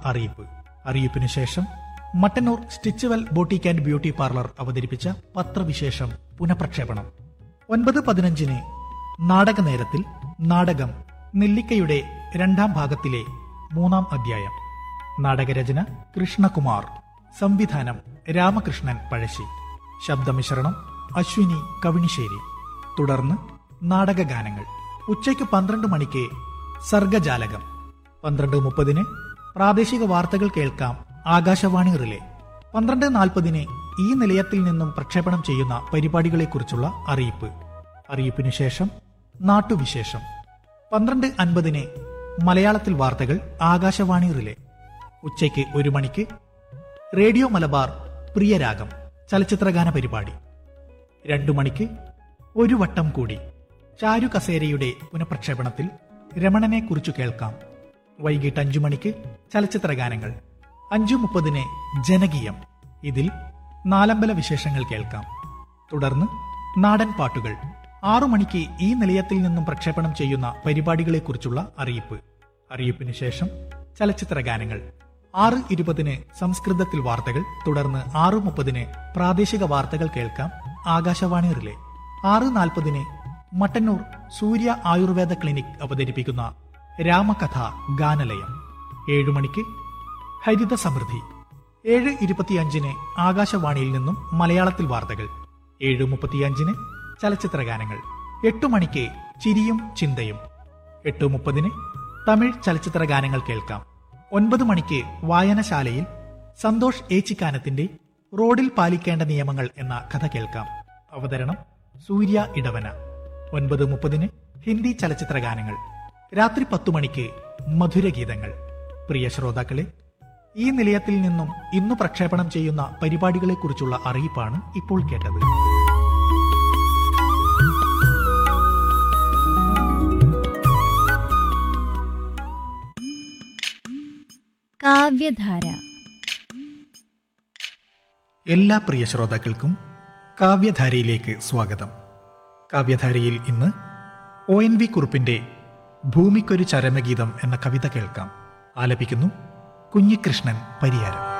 അറിയിപ്പ് അറിയിപ്പിനു ശേഷം Mattannur Stitchual boutique and beauty parlour അവതരിപ്പിച്ച പത്രവിശേഷം പുനഃപ്രക്ഷേപണം ഒൻപത് പതിനഞ്ചിന് നാടക നേരത്തിൽ നാടകം നെല്ലിക്കയുടെ രണ്ടാം ഭാഗത്തിലെ മൂന്നാം അധ്യായം നാടകരചന കൃഷ്ണകുമാർ സംവിധാനം രാമകൃഷ്ണൻ പഴശ്ശി ശബ്ദമിശ്രണം അശ്വിനി കവിണിശ്ശേരി തുടർന്ന് നാടകഗാനങ്ങൾ ഉച്ചയ്ക്ക് പന്ത്രണ്ട് മണിക്ക് സർഗജാലകം പന്ത്രണ്ട് മുപ്പതിന് പ്രാദേശിക വാർത്തകൾ കേൾക്കാം ആകാശവാണി റിലേ പന്ത്രണ്ട് നാൽപ്പതിന് ഈ നിലയത്തിൽ നിന്നും പ്രക്ഷേപണം ചെയ്യുന്ന പരിപാടികളെക്കുറിച്ചുള്ള അറിയിപ്പ് അറിയിപ്പിനു ശേഷം നാട്ടുവിശേഷം പന്ത്രണ്ട് അൻപതിന് മലയാളത്തിൽ വാർത്തകൾ ആകാശവാണി റിലേ ഉച്ചയ്ക്ക് ഒരു മണിക്ക് റേഡിയോ മലബാർ പ്രിയരാഗം ചലച്ചിത്രഗാന പരിപാടി രണ്ടു മണിക്ക് ഒരു വട്ടം കൂടി ചാരു കസേരയുടെ പുനഃപ്രക്ഷേപണത്തിൽ രമണനെ കുറിച്ചു കേൾക്കാം വൈകിട്ട് അഞ്ചു മണിക്ക് ചലച്ചിത്ര ഗാനങ്ങൾ അഞ്ചു മുപ്പതിന് ജനകീയം ഇതിൽ നാലമ്പല വിശേഷങ്ങൾ കേൾക്കാം തുടർന്ന് നാടൻ പാട്ടുകൾ ആറു മണിക്ക് ഈ നിലയത്തിൽ നിന്നും പ്രക്ഷേപണം ചെയ്യുന്ന പരിപാടികളെക്കുറിച്ചുള്ള അറിയിപ്പ് അറിയിപ്പിന് ശേഷം ചലച്ചിത്ര ഗാനങ്ങൾ ആറ് ഇരുപതിന് സംസ്കൃതത്തിൽ വാർത്തകൾ തുടർന്ന് ആറ് മുപ്പതിന് പ്രാദേശിക വാർത്തകൾ കേൾക്കാം ആകാശവാണി റിലേ ആറ് നാൽപ്പതിന് മട്ടന്നൂർ സൂര്യ ആയുർവേദ ക്ലിനിക് അവതരിപ്പിക്കുന്ന രാമകഥ ഗാനലയം ഏഴു മണിക്ക് ഹരിത സമൃദ്ധി ഏഴ് ഇരുപത്തിയഞ്ചിന് ആകാശവാണിയിൽ നിന്നും മലയാളത്തിൽ വാർത്തകൾ ഏഴ് മുപ്പത്തിയഞ്ചിന് ചലച്ചിത്ര ഗാനങ്ങൾ എട്ടു മണിക്ക് ചിരിയും ചിന്തയും എട്ട് മുപ്പതിന് തമിഴ് ചലച്ചിത്ര ഗാനങ്ങൾ കേൾക്കാം ഒൻപത് മണിക്ക് വായനശാലയിൽ സന്തോഷ് ഏച്ചിക്കാനത്തിന്റെ റോഡിൽ പാലിക്കേണ്ട നിയമങ്ങൾ എന്ന കഥ കേൾക്കാം അവതരണം സൂര്യ ഇടവന ഒൻപത് മുപ്പതിന് ഹിന്ദി ചലച്ചിത്ര ഗാനങ്ങൾ രാത്രി പത്തു മണിക്ക് മധുരഗീതങ്ങൾ പ്രിയ ശ്രോതാക്കളെ ഈ നിലയത്തിൽ നിന്നും ഇന്ന് പ്രക്ഷേപണം ചെയ്യുന്ന പരിപാടികളെക്കുറിച്ചുള്ള അറിയിപ്പാണ് ഇപ്പോൾ കേട്ടത് കാവ്യധാര എല്ലാ പ്രിയ ശ്രോതാക്കൾക്കും കാവ്യധാരയിലേക്ക് സ്വാഗതം കാവ്യധാരയിൽ ഇന്ന് ഒ എൻ വി കുറുപ്പിന്റെ ഭൂമിക്കൊരു ചരമഗീതം എന്ന കവിത കേൾക്കാം ആലപിക്കുന്നു കുഞ്ഞികൃഷ്ണൻ പരിയാരം